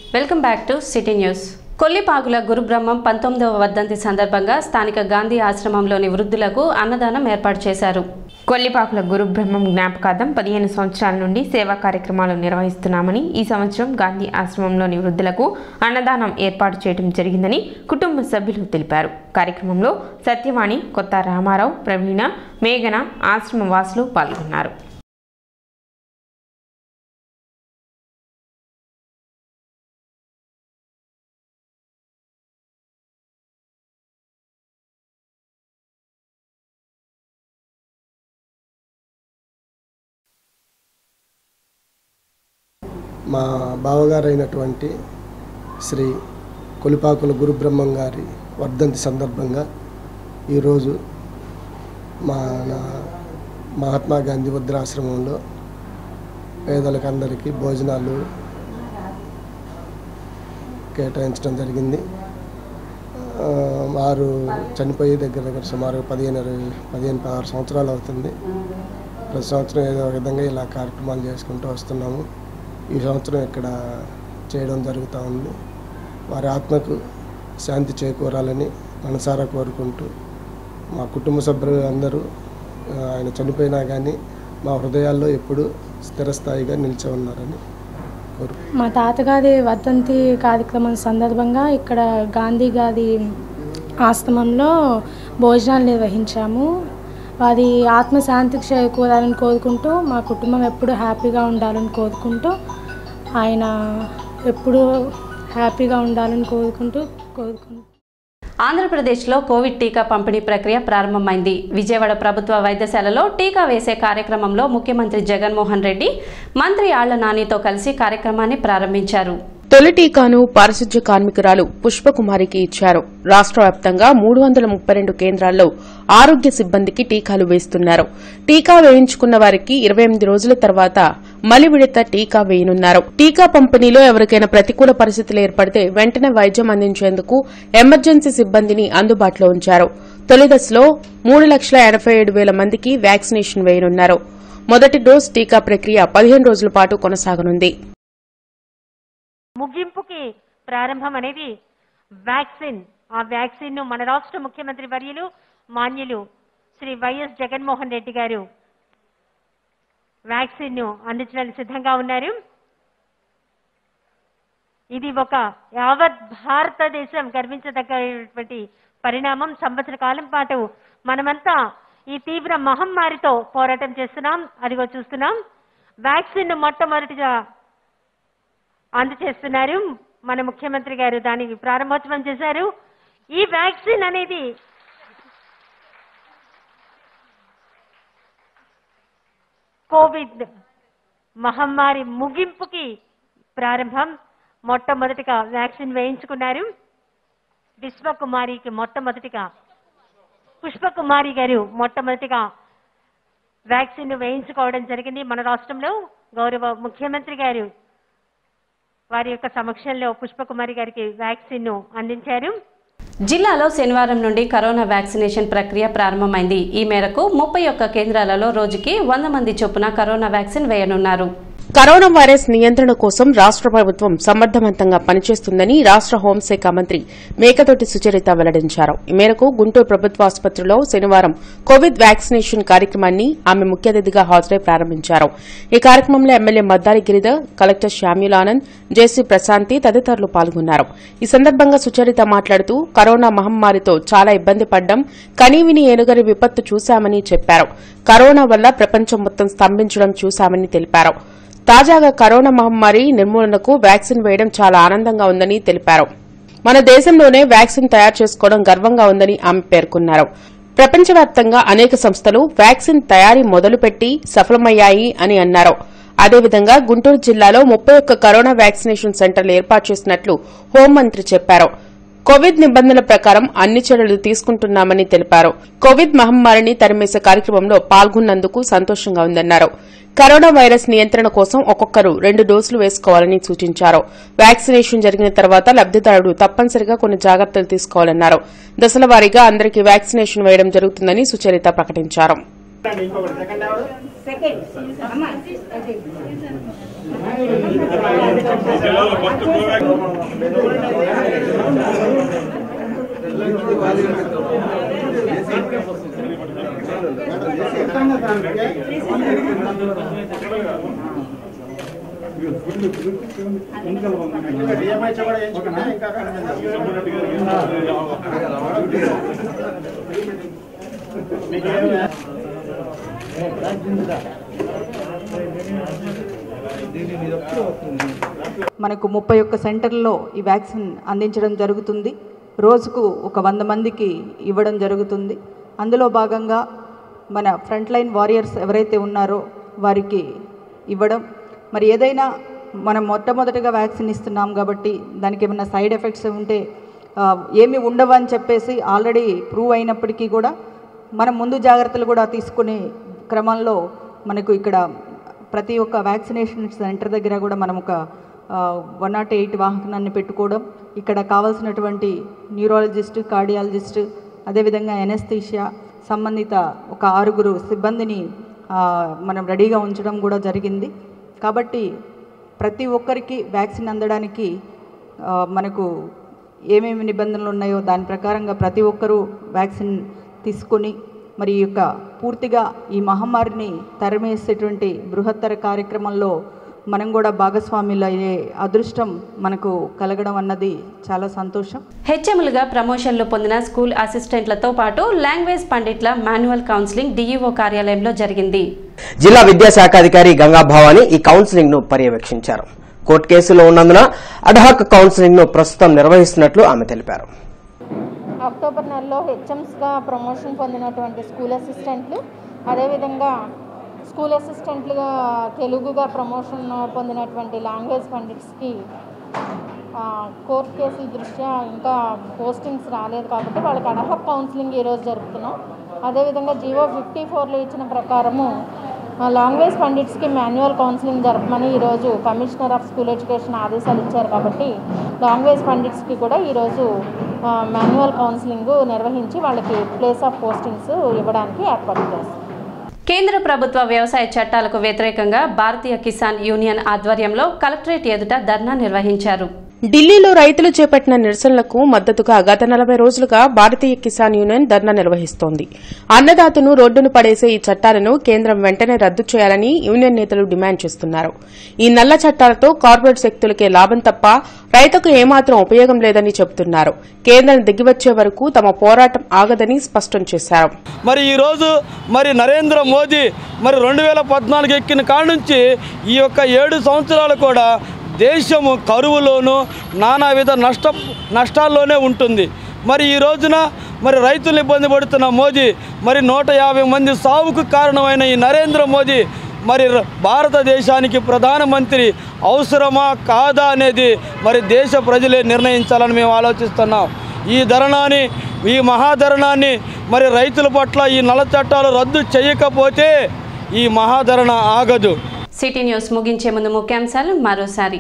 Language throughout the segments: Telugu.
welcome back to city news Kollipagula Gurubrahmam పంతొమ్మిదవ వర్ధంతి సందర్భంగా స్థానిక గాంధీ ఆశ్రమంలోని వృద్ధులకు అన్నదానం ఏర్పాటు చేశారు కొల్లిపాకుల గురు బ్రహ్మం జ్ఞాపకార్థం పదిహేను సంవత్సరాల నుండి సేవా కార్యక్రమాలు నిర్వహిస్తున్నామని ఈ సంవత్సరం గాంధీ ఆశ్రమంలోని వృద్ధులకు అన్నదానం ఏర్పాటు చేయడం జరిగిందని కుటుంబ సభ్యులు తెలిపారు కార్యక్రమంలో సత్యవాణి కొత్త రామారావు ప్రవీణ మేఘన ఆశ్రమ వాసులు పాల్గొన్నారు మా బావగారైనటువంటి శ్రీ కొలిపాకుల గురుబ్రహ్మం గారి వర్ధంతి సందర్భంగా ఈరోజు మా నా- మహాత్మా గాంధీ వృద్ధాశ్రమంలో పేదలకు అందరికీ భోజనాలు కేటాయించడం జరిగింది ఆ, వారు చనిపోయి దగ్గర దగ్గర సుమారు పదిహేను ఇరవై పదిహేను పదహారు సంవత్సరాలు అవుతుంది ప్రతి సంవత్సరం ఏదో ఒక విధంగా ఇలా కార్యక్రమాలు చేసుకుంటూ వస్తున్నాము ఈ సంవత్సరం ఇక్కడ చేయడం జరుగుతూ ఉంది వారి ఆత్మకు శాంతి చేకూరాలని మనసారా కోరుకుంటూ మా కుటుంబ సభ్యులు అందరూ ఆ, ఆయన చనిపోయినా కానీ మా హృదయాల్లో ఎప్పుడు స్థిరస్థాయిగా నిలిచి ఉన్నారని కోరు మా తాతగారి వర్ధంతి కార్యక్రమం సందర్భంగా ఇక్కడ గాంధీ గారి ఆశ్రమంలో భోజనాలు నిర్వహించాము వారి ఆత్మశాంతికి చేకూరాలని కోరుకుంటూ మా కుటుంబం ఎప్పుడు హ్యాపీగా ఉండాలని కోరుకుంటూ ఆయన ఎప్పుడూ హ్యాపీగా ఉండాలని కోరుకుంటూ కోరుకుంటూ ఆంధ్రప్రదేశ్లో కోవిడ్ టీకా పంపిణీ ప్రక్రియ ప్రారంభమైంది విజయవాడ ప్రభుత్వ వైద్యశాలలో టీకా వేసే కార్యక్రమంలో ముఖ్యమంత్రి జగన్మోహన్ రెడ్డి మంత్రి ఆళ్ల నానితో కలిసి కార్యక్రమాన్ని ప్రారంభించారు తొలి టీకాను పారిశుధ్య కార్మికురాలు పుష్పకుమారికి ఇచ్చారు రాష్ట్ర వ్యాప్తంగా మూడు వందల ముప్పై రెండు కేంద్రాల్లో ఆరోగ్య సిబ్బందికి టీకాలు వేస్తున్నారు టీకా వేయించుకున్న వారికి ఇరవై ఎనిమిది రోజుల తర్వాత మలి విడత టీకా వేయనున్నారు టీకా పంపిణీలో ఎవరికైనా ప్రతికూల పరిస్థితులు ఏర్పడితే వెంటనే వైద్యం అందించేందుకు ఎమర్జెన్సీ సిబ్బందిని అందుబాటులో ఉంచారు తొలి దశలో మూడు లక్షల ఎనబై ఏడు వేల మందికి వ్యాక్సినేషన్ వేయనున్నారు మొదటి డోస్ టీకా ప్రక్రియ పదిహేను రోజుల పాటు కొనసాగనుంది ముగింపుకి ప్రారంభం అనేది వ్యాక్సిన్ ఆ వ్యాక్సిన్ ను మన రాష్ట్ర ముఖ్యమంత్రి వర్యులు మాన్యులు శ్రీ వైఎస్ జగన్మోహన్ రెడ్డి గారు వ్యాక్సిన్ ను అందించడానికి సిద్ధంగా ఉన్నారు ఇది ఒక యావత్ భారతదేశం గర్వించదగ్గటువంటి పరిణామం సంవత్సర కాలం పాటు మనమంతా ఈ తీవ్ర మహమ్మారితో పోరాటం చేస్తున్నాం అదిగో చూస్తున్నాం వ్యాక్సిన్ ను మొట్టమొదటిగా అందజేస్తున్నారు మన ముఖ్యమంత్రి గారు దానికి ప్రారంభోత్సవం చేశారు ఈ వ్యాక్సిన్ అనేది కోవిడ్ మహమ్మారి ముగింపుకి ప్రారంభం మొట్టమొదటిగా వ్యాక్సిన్ వేయించుకున్నారు విశ్వకుమారికి మొట్టమొదటిగా పుష్పకుమారి గారు మొట్టమొదటిగా వ్యాక్సిన్ వేయించుకోవడం జరిగింది మన రాష్ట్రంలో గౌరవ ముఖ్యమంత్రి గారు వారి యొక్క సమక్షంలో పుష్పకుమారి గారికి వ్యాక్సిన్ ను అందించారు జిల్లాలో శనివారం నుండి కరోనా వ్యాక్సినేషన్ ప్రక్రియ ప్రారంభమైంది ఈ మేరకు ముప్పై ఒక్క కేంద్రాలలో రోజుకి వంద మంది చొప్పున కరోనా వ్యాక్సిన్ వేయనున్నారు కరోనా వైరస్ నియంత్రణ కోసం రాష్ట ప్రభుత్వం సమర్థవంతంగా పనిచేస్తుందని రాష్ట హోంశాఖ మంత్రి మేకతోటి సుచరిత వెల్లడించారు ఈ మేరకు గుంటూరు ప్రభుత్వ ఆసుపత్రిలో శనివారం కోవిడ్ వ్యాక్సినేషన్ కార్యక్రమాన్ని ఆమె ముఖ్య అతిథిగా హాజరై ప్రారంభించారు ఈ కార్యక్రమంలో MLA Maddari Giridhar collector Samuel Anand JC Prashanti తదితరులు పాల్గొన్నారు ఈ సందర్భంగా సుచరిత మాట్లాడుతూ కరోనా మహమ్మారితో చాలా ఇబ్బంది పడ్డం కనీవిని ఎనుగని విపత్తు చూశామని చెప్పారు కరోనా వల్ల ప్రపంచం మొత్తం స్తంభించడం చూశామని తెలిపారు తాజాగా కరోనా మహమ్మారి నిర్మూలనకు వ్యాక్సిన్ వేయడం చాలా ఆనందంగా ఉందని తెలిపారు మన దేశంలోనే వ్యాక్సిన్ తయారు చేసుకోవడం గర్వంగా ఉందని ఆమె పేర్కొన్నారు ప్రపంచవ్యాప్తంగా అనేక సంస్థలు వ్యాక్సిన్ తయారీ మొదలుపెట్టి సఫలమయ్యాయి అని అన్నారు అదేవిధంగా గుంటూరు జిల్లాలో ముప్పై ఒక్క కరోనా వ్యాక్సినేషన్ సెంటర్లు ఏర్పాటు చేసినట్లు హోంమంత్రి చెప్పారు కోవిడ్ నిబంధనల ప్రకారం అన్ని చర్యలు తీసుకుంటున్నామని తెలిపారు కోవిడ్ మహమ్మారిని తరిమేసే కార్యక్రమంలో పాల్గొన్నందుకు సంతోషంగా ఉందన్నారు కరోనా వైరస్ నియంత్రణ కోసం ఒక్కొక్కరు రెండు డోసులు వేసుకోవాలని సూచించారు వ్యాక్సినేషన్ జరిగిన తర్వాత లబ్దిదారుడు తప్పనిసరిగా కొన్ని జాగ్రత్తలు తీసుకోవాలన్నారు దశల వారీగా అందరికీ వ్యాక్సినేషన్ వేయడం జరుగుతుందని సుచరిత ప్రకటించారు మనకు ముప్పై ఒక్క సెంటర్లో ఈ వ్యాక్సిన్ అందించడం జరుగుతుంది రోజుకు ఒక వంద మందికి ఇవ్వడం జరుగుతుంది అందులో భాగంగా మన ఫ్రంట్ లైన్ వారియర్స్ ఎవరైతే ఉన్నారో వారికి ఇవ్వడం మరి ఏదైనా మనం మొట్టమొదటిగా వ్యాక్సిన్ ఇస్తున్నాం కాబట్టి దానికి ఏమైనా సైడ్ ఎఫెక్ట్స్ ఉంటే ఆ, ఏమి ఉండవు అని చెప్పేసి ఆల్రెడీ ప్రూవ్ అయినప్పటికీ కూడా మనం ముందు జాగ్రత్తలు కూడా తీసుకునే క్రమంలో మనకు ఇక్కడ ప్రతి ఒక్క వ్యాక్సినేషన్ సెంటర్ దగ్గర కూడా మనం ఒక వన్ నాట్ ఎయిట్ వాహనాన్ని పెట్టుకోవడం ఇక్కడ కావాల్సినటువంటి న్యూరాలజిస్ట్ కార్డియాలజిస్ట్ అదేవిధంగా ఎనస్థీషియా సంబంధిత ఒక ఆరుగురు సిబ్బందిని ఆ, మనం రెడీగా ఉంచడం కూడా జరిగింది కాబట్టి ప్రతి ఒక్కరికి వ్యాక్సిన్ అందడానికి ఆ, మనకు ఏమేమి నిబంధనలు ఉన్నాయో దాని ప్రకారంగా ప్రతి ఒక్కరూ వ్యాక్సిన్ తీసుకొని మరి ఈ యొక్క పూర్తిగా ఈ మహమ్మారిని తరిమేసేటువంటి బృహత్తర కార్యక్రమంలో మనం కూడా భాగస్వాములు అయ్యే అదృష్టం మనకు కలగడం అన్నది చాలా సంతోషం హెచ్ఎంలుగా ప్రమోషన్లు పొందిన స్కూల్ అసిస్టెంట్లతో పాటు లాంగ్వేజ్ పండిట్ల మాన్యువల్ కౌన్సిలింగ్ డీఈఓ కార్యాలయంలో జరిగింది జిల్లా విద్యాశాఖ అధికారి గంగా భవాని ఈ కౌన్సిలింగ్ ను పర్యవేక్షించారు కోర్టు కేసులో ఉన్నందున అడ్హాక్ కౌన్సిలింగ్ ను ప్రస్తుతం నిర్వహిస్తున్నట్లు ఆమె తెలిపారు అక్టోబర్ నెలలో హెచ్ఎంస్గా ప్రమోషన్ పొందినటువంటి స్కూల్ అసిస్టెంట్లు అదేవిధంగా స్కూల్ అసిస్టెంట్లుగా తెలుగుగా ప్రమోషన్ పొందినటువంటి లాంగ్వేజ్ పండిట్స్కి ఆ, కోర్టు కేసుల దృష్ట్యా ఇంకా పోస్టింగ్స్ రాలేదు కాబట్టి వాళ్ళకి అడహక్ కౌన్సిలింగ్ ఈరోజు జరుపుతున్నాం అదేవిధంగా జియో ఫిఫ్టీ ఫోర్లో ఇచ్చిన ప్రకారము ఆ, లాంగ్వేజ్ పండిట్స్కి మాన్యువల్ కౌన్సిలింగ్ జరపమని ఈరోజు కమిషనర్ ఆఫ్ స్కూల్ ఎడ్యుకేషన్ ఆదేశాలు ఇచ్చారు కాబట్టి లాంగ్వేజ్ పండిట్స్కి కూడా ఈరోజు ఆ, మాన్యువల్ కౌన్సిలింగ్ నిర్వహించి వాళ్ళకి ప్లేస్ ఆఫ్ పోస్టింగ్స్ ఇవ్వడానికి ఏర్పాటు చేస్తాం కేంద్ర ప్రభుత్వ వ్యవసాయ చట్టాలకు వ్యతిరేకంగా భారతీయ కిసాన్ యూనియన్ ఆధ్వర్యంలో కలెక్టరేట్ ఎదుట ధర్నా నిర్వహించారు ఢిల్లీలో రైతులు చేపట్టిన నిరసనలకు మద్దతుగా గత నలభై రోజులుగా భారతీయ కిసాన్ యూనియన్ ధర్నా నిర్వహిస్తోంది అన్నదాతను రోడ్డును పడేసే ఈ చట్టాలను కేంద్రం వెంటనే రద్దు చేయాలని యూనియన్ నేతలు డిమాండ్ చేస్తున్నారు ఈ నల్ల చట్టాలతో కార్పొరేట్ శక్తులకే లాభం తప్ప రైతుకు ఏమాత్రం ఉపయోగం లేదని చెబుతున్నారు కేంద్రం దిగివచ్చే వరకు తమ పోరాటం ఆగదని స్పష్టం చేశారు మరి ఈరోజు మరి నరేంద్ర మోదీ మరి రెండు వేల పద్నాలుగు ఎక్కిన కాడ నుంచి ఈ యొక్క ఏడు సంవత్సరాలు కూడా దేశము కరువులోను నానావిధ నష్ట నష్టాల్లోనే ఉంటుంది మరి ఈ రోజున మరి రైతులు ఇబ్బంది పడుతున్న మోదీ మరి నూట యాభై మంది సావుకు కారణమైన ఈ నరేంద్ర మోదీ మరి ర- భారతదేశానికి ప్రధానమంత్రి అవసరమా కాదా అనేది మరి దేశ ప్రజలే నిర్ణయించాలని మేము ఆలోచిస్తున్నాం ఈ ధరణాన్ని ఈ మహాధరణాన్ని మరి రైతుల పట్ల ఈ నల్ల చట్టాలు రద్దు చేయకపోతే ఈ మహాధరణ ఆగదు సిటీ న్యూస్ ముగించే ముందు ముఖ్యాంశాలు మరోసారి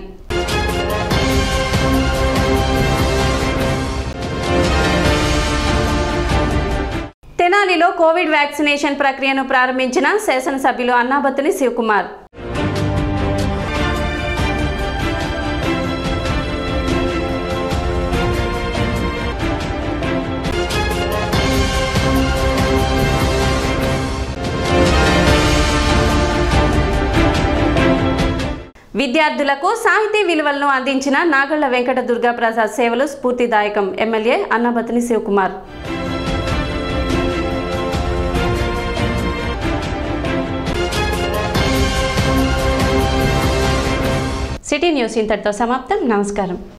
తెనాలిలో కోవిడ్ వ్యాక్సినేషన్ ప్రక్రియను ప్రారంభించిన శాసనసభ్యులు అన్నాబత్తుని శివకుమార్ విద్యార్థులకు సాహితీ విలువలను అందించిన నాగళ్ల వెంకట దుర్గా ప్రసాద్ సేవలు స్ఫూర్తిదాయకం MLA Annabathini Sivakumar city news ఇంతటితో సమాప్తం నమస్కారం